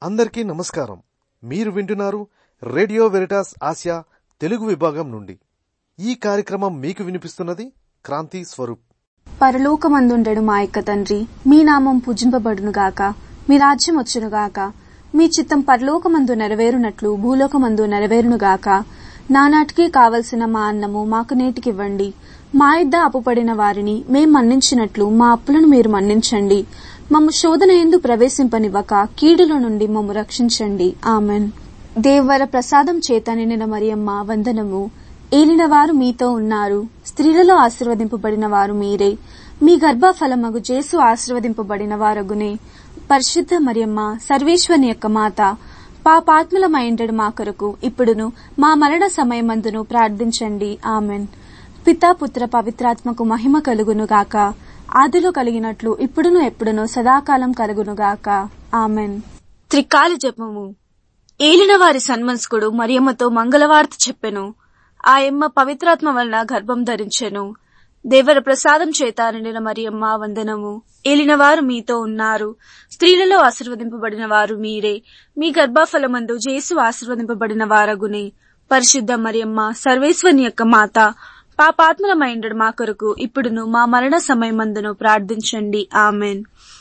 అందరికీ నమస్కారం మీరు వింటున్నారు రేడియో వెరిటాస్ ఆసియా తెలుగు విభాగం నుండి ఈ కార్యక్రమం మీకు వినిపిస్తున్నది క్రాంతి స్వరూప్ పరలోకమందుండెడు మా యొక్క తండ్రి మీ నామం పూజింపబడునుగాక మీ రాజ్యం వచ్చునుగాక మీ చిత్తం పరలోకమందు నెరవేరునట్లు భూలోకమందు నెరవేరునుగాక నానాటికి కావలసిన మా అన్నము మాకు నేటికివ్వండి మా ఇద్ద అప్పుపడిన వారిని మేం మన్నించినట్లు మా అప్పులను మీరు మన్నించండి మమ్ము శోధన ఎందు ప్రవేశింపనివ్వక కీడుల నుండి మమ్ము రక్షించండి ఆమెన్ దేవర ప్రసాదం చేత నిండిన మరియమ్మ వందనము ఏలిన వారు మీతో ఉన్నారు స్త్రీలలో ఆశీర్వదింపబడిన వారు మీరే మీ గర్భఫలమగు జేసు ఆశీర్వదింపబడిన వారగునే పరిశుద్ధ మరియమ్మ సర్వేశ్వని యొక్క మాత పాపాత్ములమైండడు మా కొరకు ఇప్పుడును మా మరణ సమయమందును ప్రార్థించండి ఆమెన్ పితా పుత్ర పవిత్రాత్మకు మహిమ కలుగును గాక ఆదిలో కలిగినట్లు ఇప్పుడును ఎప్పుడును సదాకాలం కలుగునుగాక ఆమెన్ త్రికాల జపము ఏలిన వారి సన్మన్స్కుడు మరియమ్మతో మంగళవార్త చెప్పెను ఆయమ్మ పవిత్రాత్మ వలన గర్భం ధరించెను దేవర ప్రసాదం చేత నిండిన మరియమ్మ వందనము ఏలినవారు మీతో ఉన్నారు స్త్రీలలో ఆశీర్వదింపబడిన వారు మీరే మీ గర్భఫలమందు జేసు ఆశీర్వదింపబడిన వారగునే పరిశుద్ధ మరియమ్మ సర్వేశ్వని యొక్క మాత పాపాత్మలమైండడు మా కొరకు ఇప్పుడును మా మరణ సమయమందును ప్రార్థించండి ఆమెన్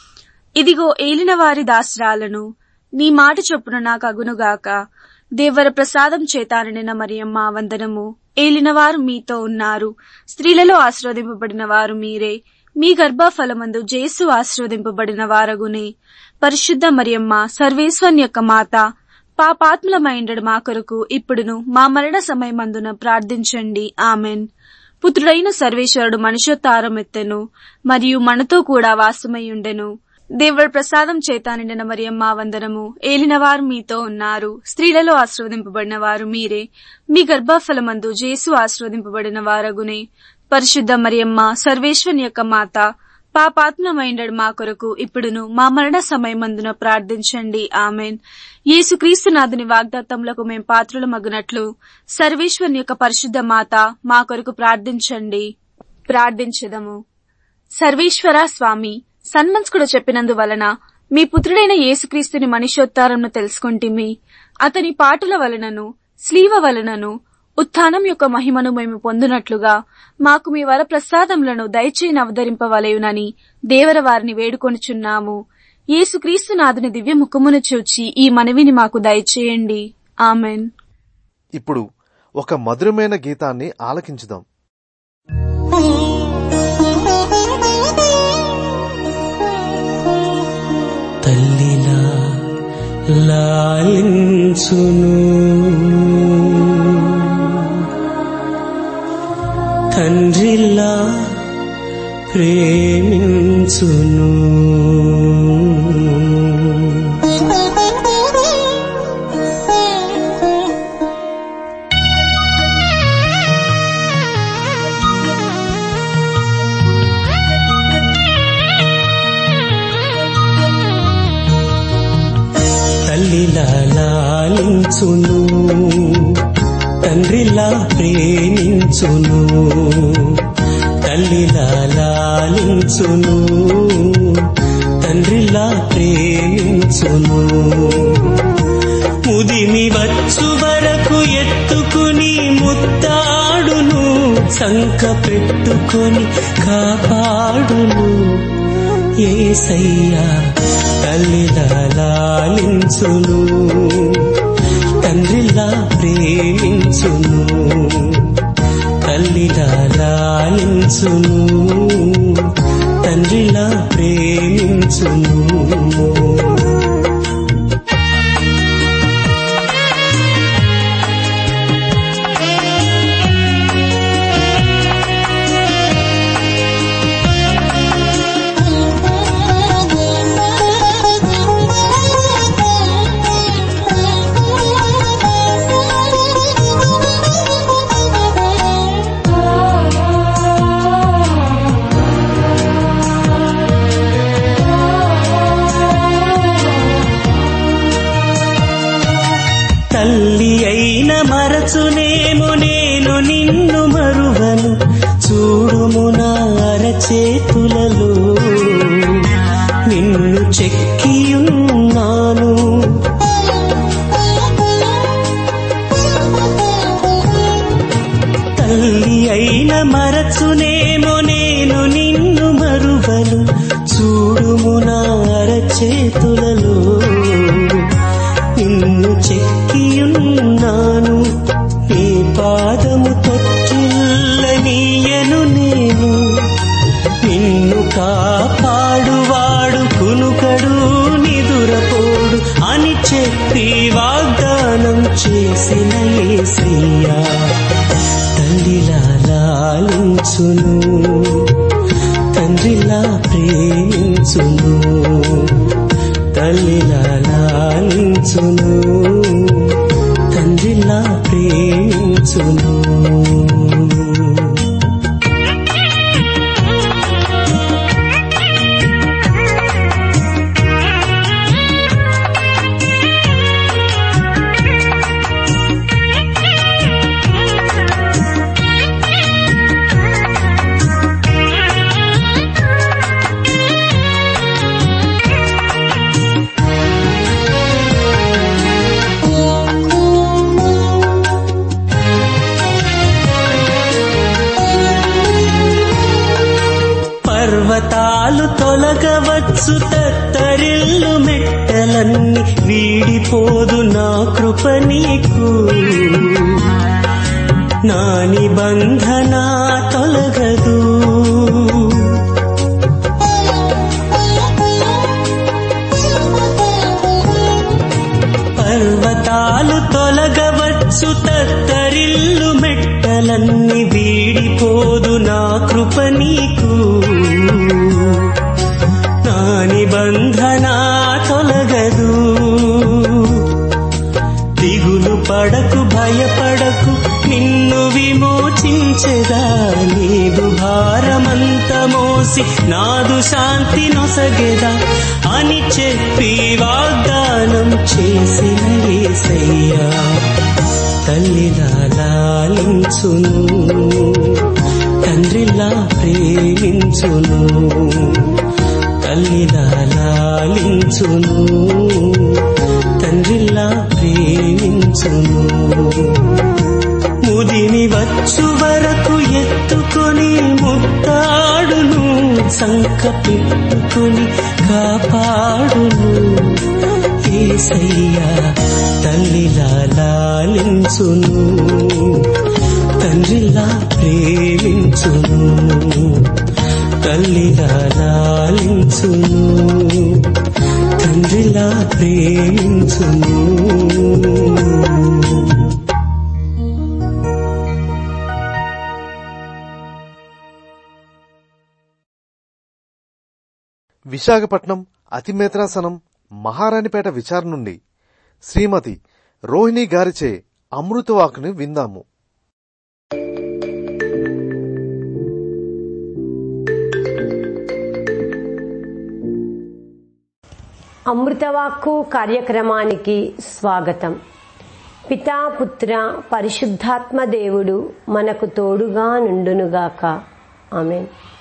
ఇదిగో ఏలిన వారి దాసరాలను నీ మాట చొప్పున నాకు అగునుగాక దేవర ప్రసాదం చేతాననిన మరియమ్మ వందనము ఏలినవారు మీతో ఉన్నారు స్త్రీలలో ఆశీర్వదింపబడిన వారు మీరే మీ గర్భఫలమందు జేసు ఆశీర్వదింపబడిన వారగునే పరిశుద్ధ మరియమ్మ సర్వేశ్వన్ యొక్క మాత పాపాత్ములమైండడు మా కొరకు ఇప్పుడును మా మరణ సమయమందున ప్రార్థించండి ఆమెన్ పుత్రుడైన సర్వేశ్వరుడు మనుషోత్తారం ఎత్తెను మరియు మనతో కూడా వాసమై ఉండెను దేవుడి ప్రసాదం చేత నిండిన మరియమ్మ వందనము ఏలినవారు మీతో ఉన్నారు స్త్రీలలో ఆశీర్వదింపబడిన వారు మీరే మీ గర్భఫలమందు జేసు ఆశీర్వదింపబడిన వారగునే పరిశుద్ధ మరియమ్మ సర్వేశ్వని యొక్క మాత పాపాత్మమైండడు మా కొరకు ఇప్పుడును మా మరణ సమయమందున ప్రార్థించండి ఆమెన్ యేసుక్రీస్తునాథుని వాగ్దాత్తములకు మేం పాత్రుల మగునట్లు సర్వేశ్వరుని యొక్క పరిశుద్ధ మాత మా కొరకు ప్రార్థించండి ప్రార్థించదము సర్వేశ్వర స్వామి సన్మంస్కుడు చెప్పినందువలన మీ పుత్రుడైన యేసుక్రీస్తుని మనుష్యోత్తారంను తెలుసుకుంటిమి అతని పాటుల వలనను స్లీవ వలనను ఉత్థానం యొక్క మహిమను మేము పొందునట్లుగా మాకు మీ వర ప్రసాదములను దయచేయని అవతరింపవలయునని దేవర వారిని వేడుకొనుచున్నాము యేసుక్రీస్తు నాథుని దివ్య ముఖమును చూచి ఈ మనవిని మాకు దయచేయండి ఆమెన్ ఇప్పుడు ఒక మధురమైన గీతాన్ని ఆలకించుదాం తల్లిలా లాలించును తండ్రిలా ప్రేమించును తల్లిలా లాలించును తండ్రిలా ప్రేమించును తల్లిలా లాలించును తండ్రిలా ప్రేమించును ముదిమి వచ్చు వరకు ఎత్తుకుని ముత్తాడును సంక పెట్టుకొని కాపాడును ఏసయ్యా తల్లిలా లాలించును తండ్రిలా ప్రేమించును తల్లిలా లాలించును తండ్రిలా ప్రేమించును తల్లి అయిన మరచునేమో నేను నిన్ను మరువను చూడుము నా అరచేతులలో నిన్ను చెక్కియున్నాను చెప్పి వాగ్దానం చేసిన ఏసయ్యా తల్లిలా లాలించును తండ్రిలా ప్రేమించును తల్లిలా లాలించును తండ్రిలా ప్రేమించును పర్వతాలు తొలగవచ్చు తత్తరిల్లు మెట్టలన్నీ వీడిపోదు నా కృప నీకు నా నిబంధన తొలగదు పర్వతాలు తొలగవచ్చు తత్తరిల్లు మెట్టలన్నీ వీడిపోదు నా కృప నీకు నా నిబంధన తొలగదు దిగులు పడకు భయపడకు నిన్ను విమోచించెదా నీదు భారమంత మోసి నాదు శాంతి నొసగెదా అని చెప్పి వాగ్దానం చేసిన ఏసయ్యా తల్లిలా లాలించును తండ్రిలా ప్రేమించును తల్లిలా లాలించును తండ్రిలా ప్రేమించును ముదిమి వచ్చు వరకు ఎత్తుకొని ముత్తాడును సంక పెట్టుకొని కాపాడును ఏసయ్యా తల్లిలా లాలించును తండ్రిలా ప్రేమించును తల్లిలా లాలించును తండ్రిలా ప్రేమించును విశాఖపట్నం అతిమేత్రాసనం మహారాణిపేట విచారణ నుండి శ్రీమతి రోహిణి గారిచే అమృతవాకుని విందాము అమృతవాక్కు కార్యక్రమానికి స్వాగతం పితా పుత్ర పరిశుద్ధాత్మ దేవుడు మనకు తోడుగా నుండునుగాక ఆమె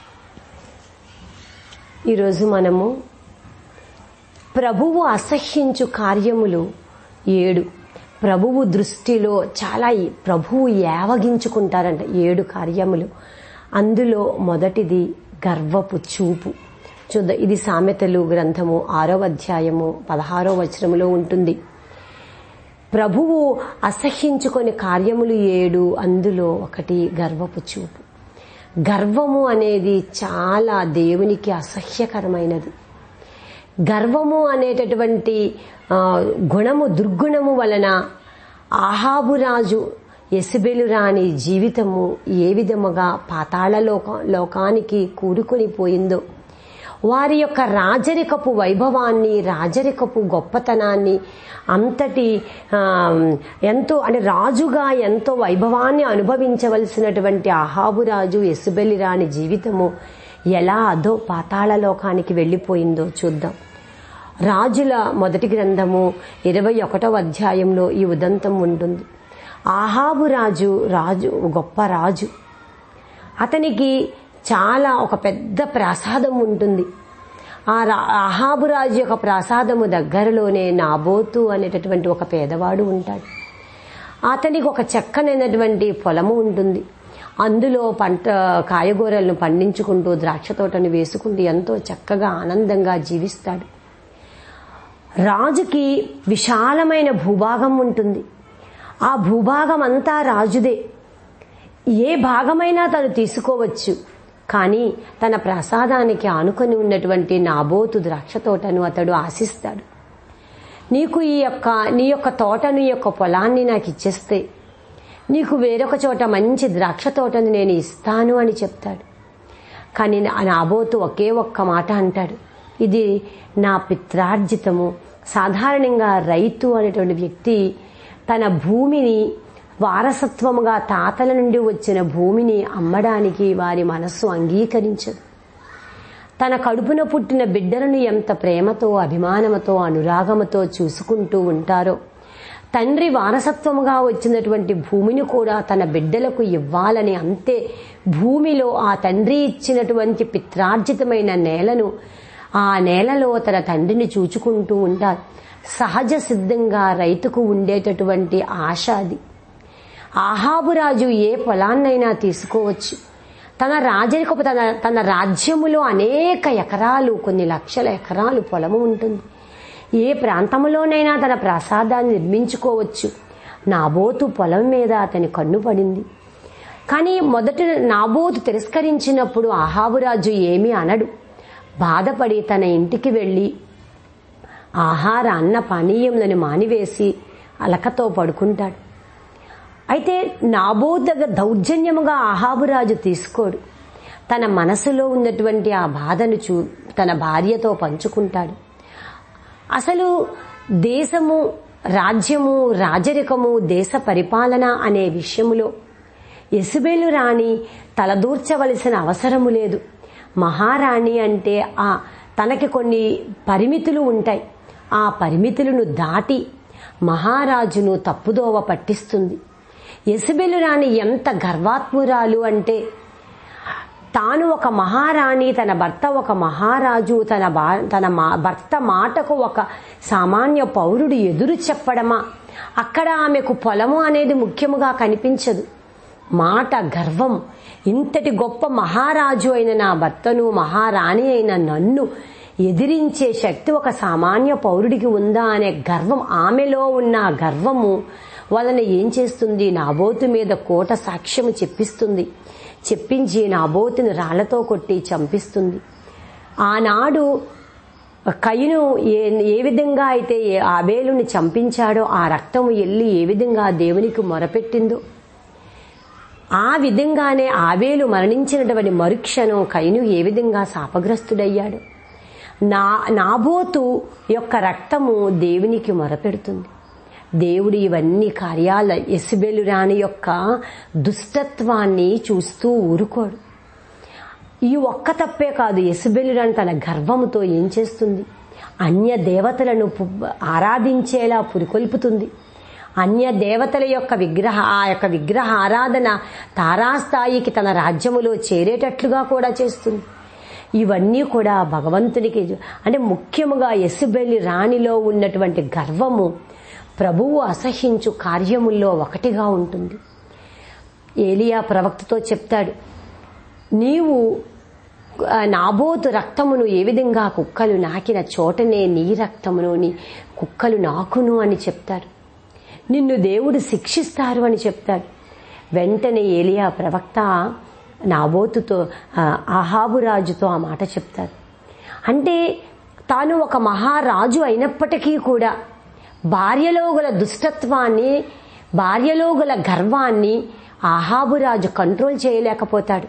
ఈరోజు మనము ప్రభువు అసహ్యించు కార్యములు ఏడు ప్రభువు దృష్టిలో చాలా ఈ- ప్రభువు యావగించుకుంటారంట ఏడు కార్యములు అందులో మొదటిది గర్వపు చూపు చూద్దాం ఇది సామెతలు గ్రంథము ఆరో అధ్యాయము పదహారో వచనములో ఉంటుంది ప్రభువు అసహ్యించుకొని కార్యములు ఏడు అందులో ఒకటి గర్వపు చూపు గర్వము అనేది చాలా దేవునికి అసహ్యకరమైనది గర్వము అనేటటువంటి ఆ, గుణము దుర్గుణము వలన ఆహాబు రాజు ఎసుబెలు రాని జీవితము ఏ విధముగా పాతాళ లోక లోకానికి కూరుకొని పోయిందో వారి యొక్క రాజరికపు వైభవాన్ని రాజరికపు గొప్పతనాన్ని అంతటి ఆ, ఎంతో అంటే రాజుగా ఎంతో వైభవాన్ని అనుభవించవలసినటువంటి అహాబు రాజు ఎసుబెలి రాని జీవితము ఎలా అదో పాతాళ లోకానికి వెళ్ళిపోయిందో చూద్దాం రాజుల మొదటి గ్రంథము ఇరవై ఒకటవ అధ్యాయంలో ఈ ఉదంతం ఉంటుంది ఆహాబు రాజు రాజు గొప్ప రాజు అతనికి చాలా ఒక పెద్ద ప్రసాదం ఉంటుంది ఆ రా- అహాబు రాజు యొక్క ప్రసాదము దగ్గరలోనే నాబోతు అనేటటువంటి ఒక పేదవాడు ఉంటాడు అతనికి ఒక చక్కనైనటువంటి పొలము ఉంటుంది అందులో పంట కాయగూరలను పండించుకుంటూ ద్రాక్ష తోటను వేసుకుంటూ ఎంతో చక్కగా ఆనందంగా జీవిస్తాడు రాజుకి విశాలమైన భూభాగం ఉంటుంది ఆ భూభాగం అంతా రాజుదే ఏ భాగమైనా తను తీసుకోవచ్చు కానీ తన ప్రసాదానికి ఆనుకొని ఉన్నటువంటి నాబోతు ద్రాక్ష తోటను అతడు ఆశిస్తాడు నీకు ఈ యొక్క నీ యొక్క తోటను ఈ యొక్క పొలాన్ని నాకు ఇచ్చేస్తే నీకు వేరొక చోట మంచి ద్రాక్ష తోటను నేను ఇస్తాను అని చెప్తాడు కానీ నా- నాబోతు ఒకే ఒక్క మాట అంటాడు ఇది నా పిత్రార్జితము సాధారణంగా రైతు అనేటువంటి వ్యక్తి తన భూమిని వారసత్వముగా తాతల నుండి వచ్చిన భూమిని అమ్మడానికి వారి మనస్సు అంగీకరించదు తన కడుపున పుట్టిన బిడ్డలను ఎంత ప్రేమతో అభిమానముతో అనురాగముతో చూసుకుంటూ ఉంటారో తండ్రి వారసత్వముగా వచ్చినటువంటి భూమిని కూడా తన బిడ్డలకు ఇవ్వాలని అంతే భూమిలో ఆ తండ్రి ఇచ్చినటువంటి పిత్రార్జితమైన నేలను ఆ నేలలో తన తండ్రిని చూచుకుంటూ ఉంటారు సహజ సిద్ధంగా రైతుకు ఉండేటటువంటి ఆశ అది ఆహాబురాజు ఏ పొలాన్నైనా తీసుకోవచ్చు తన రాజరికపు తన తన రాజ్యములో అనేక ఎకరాలు కొన్ని లక్షల ఎకరాలు పొలము ఉంటుంది ఏ ప్రాంతంలోనైనా తన ప్రసాదాన్ని నిర్మించుకోవచ్చు నాబోతు పొలం మీద అతని కన్ను పడింది కానీ మొదట నాబోతు తిరస్కరించినప్పుడు ఆహాబురాజు ఏమీ అనడు బాధపడి తన ఇంటికి వెళ్ళి ఆహార అన్న పానీయములను మానివేసి అలకతో పడుకుంటాడు అయితే నాబోత్ దగ్గర దౌర్జన్యముగా ఆహాబురాజు తీసుకోడు తన మనసులో ఉన్నటువంటి ఆ బాధను చూ తన భార్యతో పంచుకుంటాడు అసలు దేశము రాజ్యము రాజరికము దేశ పరిపాలన అనే విషయములో ఎసుబేలు రాణి తలదూర్చవలసిన అవసరము లేదు మహారాణి అంటే ఆ తనకి కొన్ని పరిమితులు ఉంటాయి ఆ పరిమితులను దాటి మహారాజును తప్పుదోవ పట్టిస్తుంది ఎసుబెలు రాణి ఎంత గర్వాత్మురాలు అంటే తాను ఒక మహారాణి తన భర్త ఒక మహారాజు తన భా- తన మా- భర్త మాటకు ఒక సామాన్య పౌరుడు ఎదురు చెప్పడమా అక్కడ ఆమెకు పొలము అనేది ముఖ్యముగా కనిపించదు మాట గర్వం ఇంతటి గొప్ప మహారాజు అయిన నా భర్తను మహారాణి అయిన నన్ను ఎదిరించే శక్తి ఒక సామాన్య పౌరుడికి ఉందా అనే గర్వం ఆమెలో ఉన్న ఆ గర్వము వలన ఏం చేస్తుంది నాబోతు మీద కోట సాక్ష్యము చెప్పిస్తుంది చెప్పించి నాబోతుని రాళ్లతో కొట్టి చంపిస్తుంది ఆనాడు కయ్యను ఏ ఏ విధంగా అయితే ఏ- ఆబేలుని చంపించాడో ఆ రక్తము ఎల్లి ఏ విధంగా దేవునికి మొరపెట్టిందో ఆ విధంగానే ఆవేలు మరణించినటువంటి మరుక్షణం కైను ఏ విధంగా శాపగ్రస్తుడయ్యాడు నా నాబోతు యొక్క రక్తము దేవునికి మొరపెడుతుంది దేవుడు ఇవన్నీ కార్యాల ఎసుబెలు రాణి యొక్క దుష్టత్వాన్ని చూస్తూ ఊరుకోడు ఈ ఒక్క తప్పే కాదు ఎసుబెలు రాణి తన గర్వముతో ఏం చేస్తుంది అన్య దేవతలను పు- ఆరాధించేలా పురికొల్పుతుంది అన్య దేవతల యొక్క విగ్రహ ఆ యొక్క విగ్రహ ఆరాధన తారాస్థాయికి తన రాజ్యములో చేరేటట్లుగా కూడా చేస్తుంది ఇవన్నీ కూడా భగవంతునికి అంటే ముఖ్యముగా ఎసుబెల్లి రాణిలో ఉన్నటువంటి గర్వము ప్రభువు అసహించు కార్యముల్లో ఒకటిగా ఉంటుంది ఏలియా ప్రవక్తతో చెప్తాడు నీవు ఆ, నాబోతు రక్తమును ఏ విధంగా కుక్కలు నాకిన చోటనే నీ రక్తమును నీ కుక్కలు నాకును అని చెప్తాడు నిన్ను దేవుడు శిక్షిస్తారు అని చెప్తాడు వెంటనే ఏలియా ప్రవక్త నాబోతుతో ఆ, ఆహాబురాజుతో ఆ మాట చెప్తారు అంటే తాను ఒక మహారాజు అయినప్పటికీ కూడా భార్యలో గల దుష్టత్వాన్ని భార్యలో గల గర్వాన్ని ఆహాబురాజు కంట్రోల్ చేయలేకపోతాడు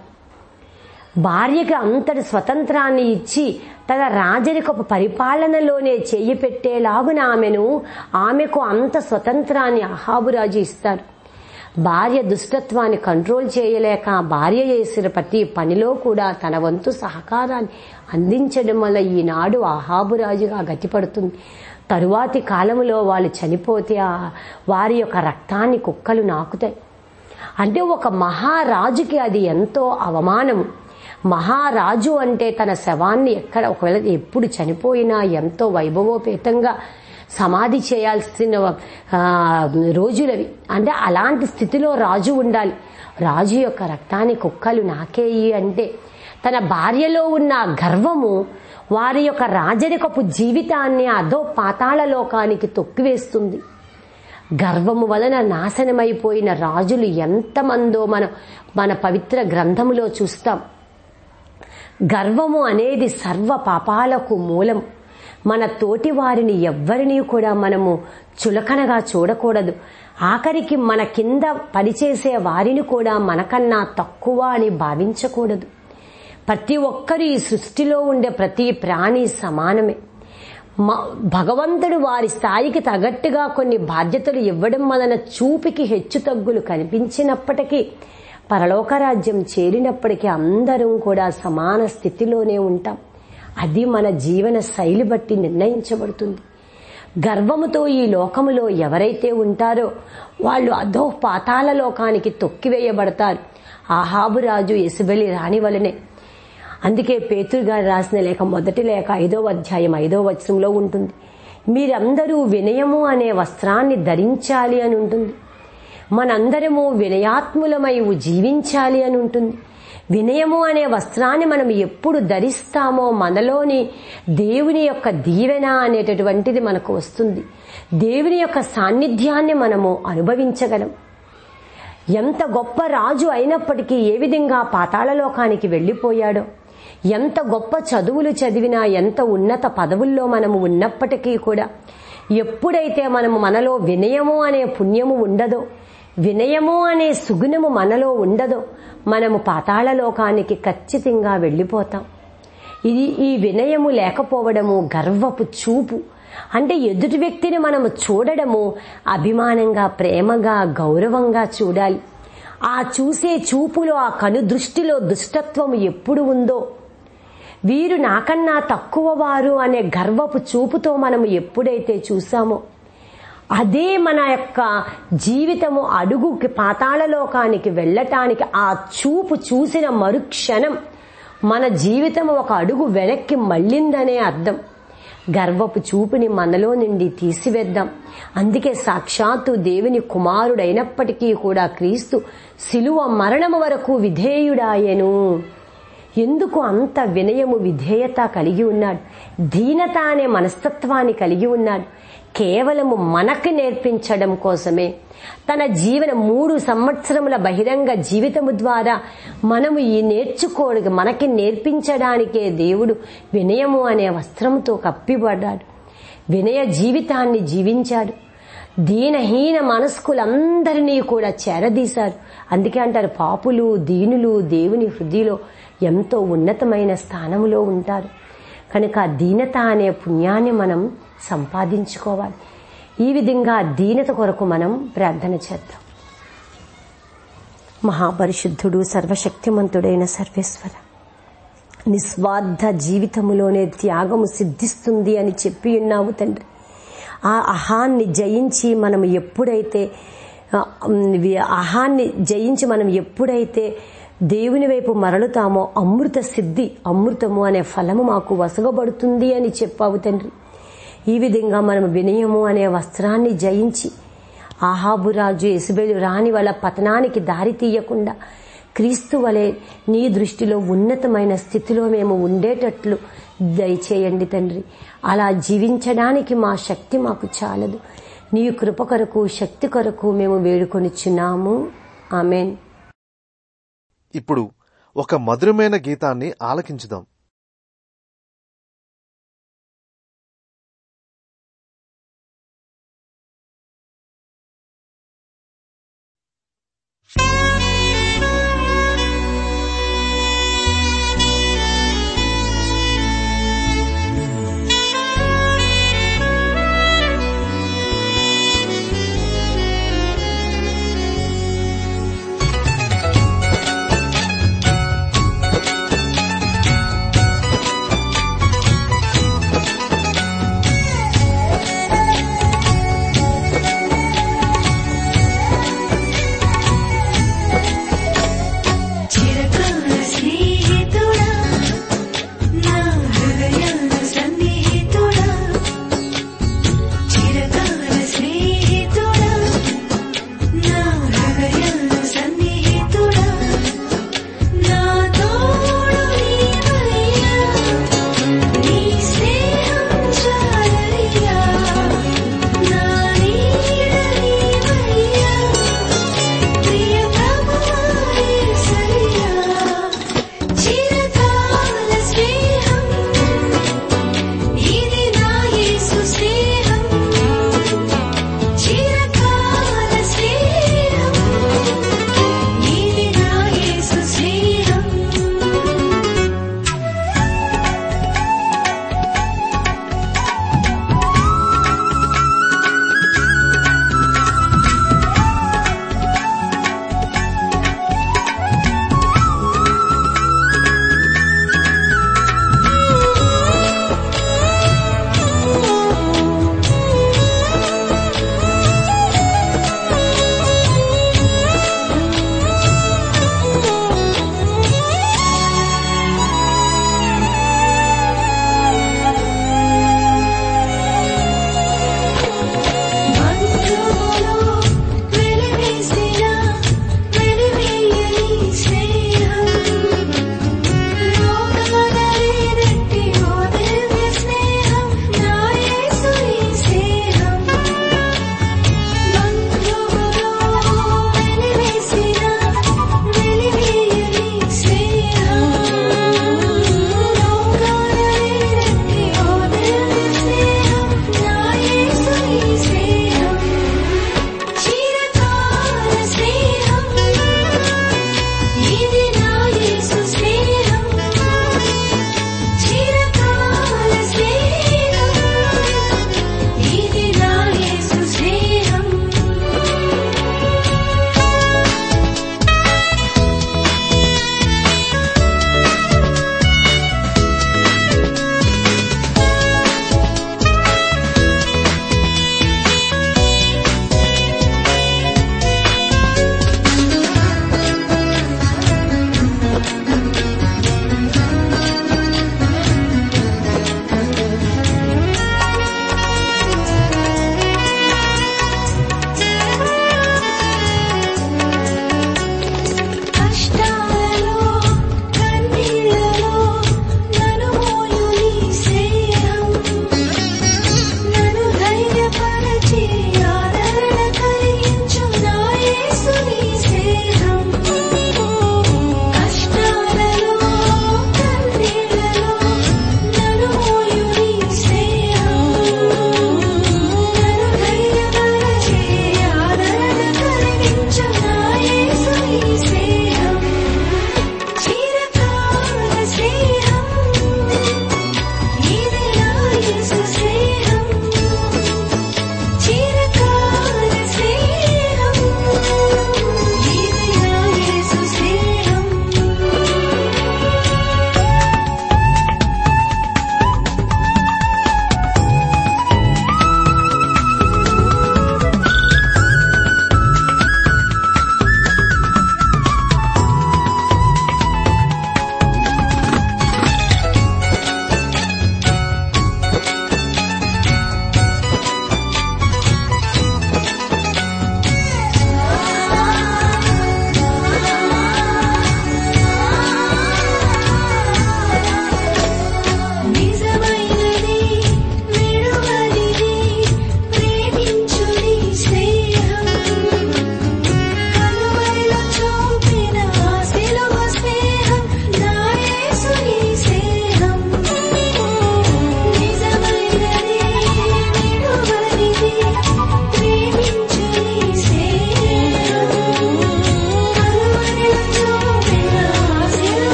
భార్యకి అంతటి స్వతంత్రాన్ని ఇచ్చి తన రాజరికపు పరిపాలనలోనే చెయ్యి పెట్టేలాగున ఆమెను ఆమెకు అంత స్వతంత్రాన్ని అహాబురాజు ఇస్తాడు భార్య దుష్టత్వాన్ని కంట్రోల్ చేయలేక భార్య చేసిన ప్రతి పనిలో కూడా తన వంతు సహకారాన్ని అందించడం వల్ల ఈనాడు అహాబురాజుగా గతిపడుతుంది తరువాతి కాలంలో వాళ్ళు చనిపోతే ఆ వారి యొక్క రక్తాన్ని కుక్కలు నాకుతాయి అంటే ఒక మహారాజుకి అది ఎంతో అవమానము మహారాజు అంటే తన శవాన్ని ఎక్కడ ఒకవేళ ఎప్పుడు చనిపోయినా ఎంతో వైభవోపేతంగా సమాధి చేయాల్సిన ఆ, రోజులవి అంటే అలాంటి స్థితిలో రాజు ఉండాలి రాజు యొక్క రక్తాన్ని కుక్కలు నాకేయి అంటే తన భార్యలో ఉన్న ఆ గర్వము వారి యొక్క రాజరికపు జీవితాన్ని అదో పాతాళ లోకానికి తొక్కివేస్తుంది గర్వము వలన నాశనమైపోయిన రాజులు ఎంతమందో మన మన పవిత్ర గ్రంథములో చూస్తాం గర్వము అనేది సర్వ పాపాలకు మూలం మన తోటి వారిని ఎవ్వరినీ కూడా మనము చులకనగా చూడకూడదు ఆఖరికి మన కింద పనిచేసే వారిని కూడా మనకన్నా తక్కువ అని భావించకూడదు ప్రతి ఒక్కరు ఈ సృష్టిలో ఉండే ప్రతి ప్రాణి సమానమే మ- భగవంతుడు వారి స్థాయికి తగ్గట్టుగా కొన్ని బాధ్యతలు ఇవ్వడం వలన చూపికి హెచ్చు తగ్గులు కనిపించినప్పటికీ పరలోక రాజ్యం చేరినప్పటికీ అందరం కూడా సమాన స్థితిలోనే ఉంటాం అది మన జీవన శైలి బట్టి నిర్ణయించబడుతుంది గర్వముతో ఈ లోకములో ఎవరైతే ఉంటారో వాళ్ళు అధో పాతాల లోకానికి తొక్కివేయబడతారు ఆహాబు రాజు ఎసుబెలి రాణి వలనే అందుకే పేతురు గారు రాసిన లేఖ మొదటి లేఖ ఐదో అధ్యాయం ఐదో వచనంలో ఉంటుంది మీరందరూ వినయము అనే వస్త్రాన్ని ధరించాలి అని ఉంటుంది మనందరము వినయాత్ములమై జీవించాలి అని ఉంటుంది వినయము అనే వస్త్రాన్ని మనం ఎప్పుడు ధరిస్తామో మనలోని దేవుని యొక్క దీవెన అనేటటువంటిది మనకు వస్తుంది దేవుని యొక్క సాన్నిధ్యాన్ని మనము అనుభవించగలం ఎంత గొప్ప రాజు అయినప్పటికీ ఏ విధంగా పాతాళలోకానికి వెళ్లిపోయాడో ఎంత గొప్ప చదువులు చదివినా ఎంత ఉన్నత పదవుల్లో మనము ఉన్నప్పటికీ కూడా ఎప్పుడైతే మనము మనలో వినయము అనే పుణ్యము ఉండదో వినయము అనే సుగుణము మనలో ఉండదో మనము పాతాళలోకానికి ఖచ్చితంగా వెళ్ళిపోతాం ఇది ఈ వినయము లేకపోవడము గర్వపు చూపు అంటే ఎదుటి వ్యక్తిని మనము చూడడము అభిమానంగా ప్రేమగా గౌరవంగా చూడాలి ఆ చూసే చూపులో ఆ కను దృష్టిలో దుష్టత్వం ఎప్పుడు ఉందో వీరు నాకన్నా తక్కువ వారు అనే గర్వపు చూపుతో మనము ఎప్పుడైతే చూసామో అదే మన యొక్క జీవితము అడుగుకి పాతాళలోకానికి వెళ్ళటానికి ఆ చూపు చూసిన మరుక్షణం మన జీవితం ఒక అడుగు వెనక్కి మళ్ళిందనే అర్థం గర్వపు చూపుని మనలో నుండి తీసివేద్దాం అందుకే సాక్షాత్తు దేవుని కుమారుడైనప్పటికీ కూడా క్రీస్తు శిలువ మరణము వరకు విధేయుడాయెను ఎందుకు అంత వినయము విధేయత కలిగి ఉన్నాడు దీనత అనే మనస్తత్వాన్ని కలిగి ఉన్నాడు కేవలము మనకు నేర్పించడం కోసమే తన జీవన మూడు సంవత్సరముల బహిరంగ జీవితము ద్వారా మనము ఈ నేర్చుకోడు మనకి నేర్పించడానికే దేవుడు వినయము అనే వస్త్రంతో కప్పిపడ్డాడు వినయ జీవితాన్ని జీవించాడు దీనహీన మనస్కులందరినీ కూడా చేరదీశారు అందుకే అంటారు పాపులు దీనులు దేవుని హృదయలో ఎంతో ఉన్నతమైన స్థానములో ఉంటారు కనుక ఆ దీనత అనే పుణ్యాన్ని మనం సంపాదించుకోవాలి ఈ విధంగా దీనత కొరకు మనం ప్రార్థన చేద్దాం మహాపరిశుద్ధుడు సర్వశక్తిమంతుడైన సర్వేశ్వర నిస్వార్థ జీవితములోనే త్యాగము సిద్ధిస్తుంది అని చెప్పి ఉన్నావు తండ్రి ఆ అహాన్ని జయించి మనం ఎప్పుడైతే ఆ, వి- అహాన్ని జయించి మనం ఎప్పుడైతే దేవుని వైపు మరలుతామో అమృత సిద్ధి అమృతము అనే ఫలము మాకు వసగబడుతుంది అని చెప్పావు తండ్రి ఈ విధంగా మనం వినయము అనే వస్త్రాన్ని జయించి ఆహాబురాజు ఎసుబెలు రాని వాళ్ళ పతనానికి దారి తీయకుండా క్రీస్తు వలె నీ దృష్టిలో ఉన్నతమైన స్థితిలో మేము ఉండేటట్లు దయచేయండి తండ్రి అలా జీవించడానికి మా శక్తి మాకు చాలదు నీ కృప కొరకు శక్తి కొరకు మేము వేడుకొనిచున్నాము ఆమెన్ ఇప్పుడు ఒక మధురమైన గీతాన్ని ఆలకించుదాం ఆ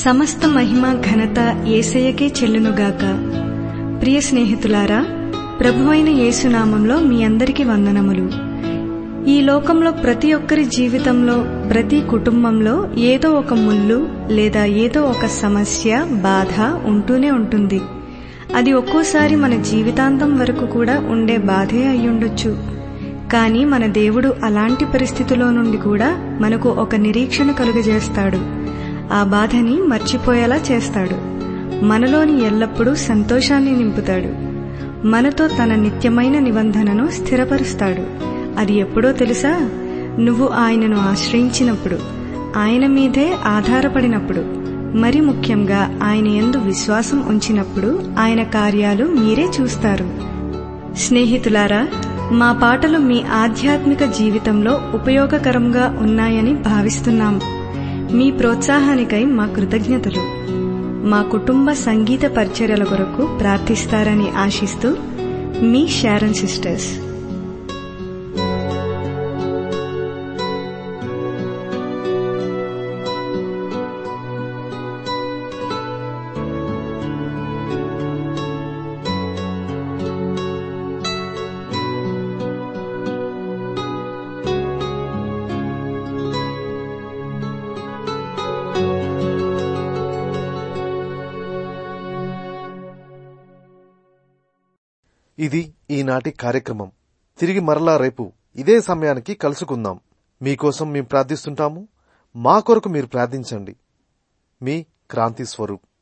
సమస్త మహిమ ఘనత ఏసయ్యకే చెల్లునుగాక ప్రియ స్నేహితులారా ప్రభువైన యేసునామంలో మీ అందరికీ వందనములు ఈ లోకంలో ప్రతి ఒక్కరి జీవితంలో ప్రతి కుటుంబంలో ఏదో ఒక ముళ్ళు లేదా ఏదో ఒక సమస్య బాధ ఉంటూనే ఉంటుంది అది ఒక్కోసారి మన జీవితాంతం వరకు కూడా ఉండే బాధే అయ్యుండొచ్చు కానీ మన దేవుడు అలాంటి పరిస్థితిలో నుండి కూడా మనకు ఒక నిరీక్షణ కలుగజేస్తాడు ఆ బాధని మర్చిపోయేలా చేస్తాడు మనలోని ఎల్లప్పుడూ సంతోషాన్ని నింపుతాడు మనతో తన నిత్యమైన నిబంధనను స్థిరపరుస్తాడు అది ఎప్పుడో తెలుసా నువ్వు ఆయనను ఆశ్రయించినప్పుడు ఆయన మీదే ఆధారపడినప్పుడు మరి ముఖ్యంగా ఆయన ఎందు విశ్వాసం ఉంచినప్పుడు ఆయన కార్యాలు మీరే చూస్తారు స్నేహితులారా మా పాటలు మీ ఆధ్యాత్మిక జీవితంలో ఉపయోగకరంగా ఉన్నాయని భావిస్తున్నాం మీ ప్రోత్సాహానికై మా కృతజ్ఞతలు మా కుటుంబ సంగీత పరిచర్యల కొరకు ప్రార్థిస్తారని ఆశిస్తూ మీ షారన్ సిస్టర్స్ ఇది ఈనాటి కార్యక్రమం తిరిగి మరలా రేపు ఇదే సమయానికి కలుసుకుందాం మీకోసం మేము ప్రార్థిస్తుంటాము మా కొరకు మీరు ప్రార్థించండి మీ క్రాంతి స్వరూప్